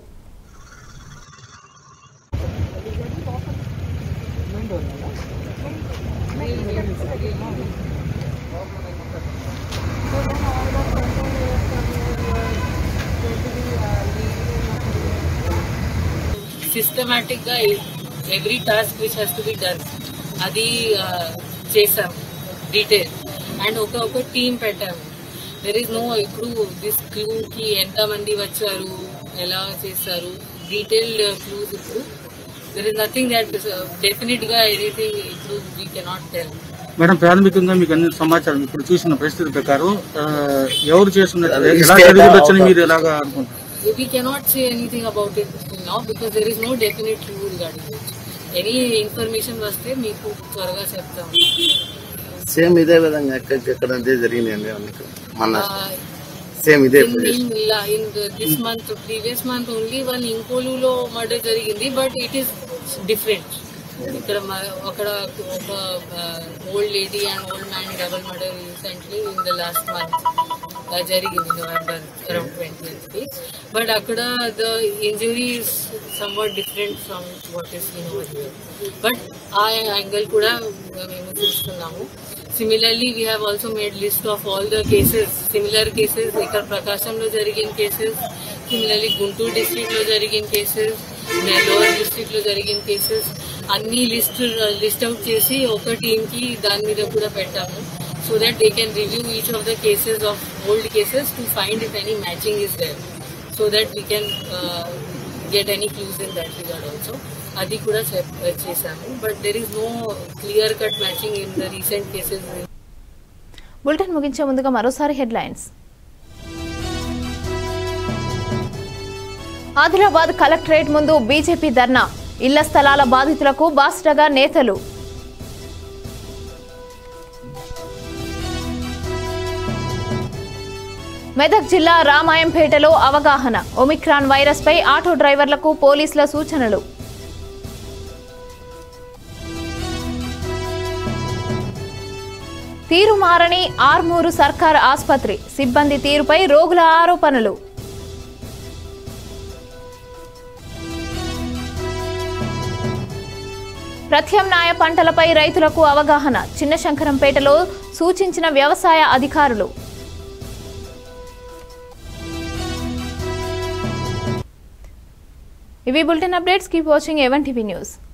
సిస్టమేటిక్ గా every task which has to be done అది ఆ, చేసాం డీటెయిల్ అండ్ ఒక ఒక టీం పెట్టాము దెర్ ఇస్ నో ఇప్పుడు దిస్ క్లూ కి ఎంత మంది వచ్చారు ఎలా చేస్తారు డీటెయిల్డ్ క్లూస్ ఇప్పుడు there is nothing that definite గా ఎనీథింగ్ ఇప్పుడు వీ కెనాట్ టెల్ మేడం ప్రాథమికంగా మీకు అన్ని సమాచారం ఇప్పుడు చూసిన పరిస్థితి ప్రకారం ఆ, ఎవరు చేస్తున్నట్టు ఎలా జరిగిందొచ్చని మీరు ఎలాగా అనుకుంటారు we cannot say anything about it now because there is no definite clue regarding it. Any information వస్తే మీకు త్వరగా చెప్తాము సేమ్ ఇదే విధంగా ఎక్కడికి ఎక్కడ అంతే జరిగినాయండి అన్ని మన Uh, సేమ్ ఇదే in, place in, la- in the, this month, previous month only one ఇంకోలులో మర్డర్ జరిగింది బట్ ఇట్ ఈస్ డిఫరెంట్ ఇక్కడ మ- అక్కడ ఒక old lady and old man double murder recently in the last month జరిగింది November around twenty but అక్కడ the injury is somewhat different from what is in over here but ఆ angle కూడా మేము చూస్తున్నాము similarly we have also made list of all the cases similar cases ఇక్కడ ప్రకాశంలో జరిగిన cases similarly Guntur district లో జరిగిన కేసెస్ నెల్లూరు డిస్ట్రిక్ట్ లో జరిగిన కేసెస్ అన్ని లిస్ట్ లిస్ట్ అవుట్ చేసి ఒక టీమ్ కి దాని మీద కూడా పెట్టాము so that they can review each of the cases of old cases to find if any matching is there so that we can get any clues in that regard also అది కూడా చెప్- చేశాము but there is no clear cut matching in the recent cases bulletin ముగించే ముందుగా మరోసారి headlines Adilabad collectorate ముందు BJP dharna ఇళ్ల స్థలాల బాధితులకు బాసటగా నేతలు మెదక్ జిల్లా రామాయంపేటలో అవగాహన ఒమిక్రాన్ వైరస్ పై ఆటో డ్రైవర్లకు పోలీసుల సూచనలు తీరు మారని ఆర్మూరు సర్కార్ ఆసుపత్రి సిబ్బంది తీరుపై రోగుల ఆరోపణలు ప్రత్యామ్నాయ పంటలపై రైతులకు అవగాహన చిన్నశంకరంపేటలో సూచించిన వ్యవసాయ అధికారులు ఇవి బులెటిన్ అప్డేట్స్ కీప్ వాచింగ్ ఎవన్ టీవీ న్యూస్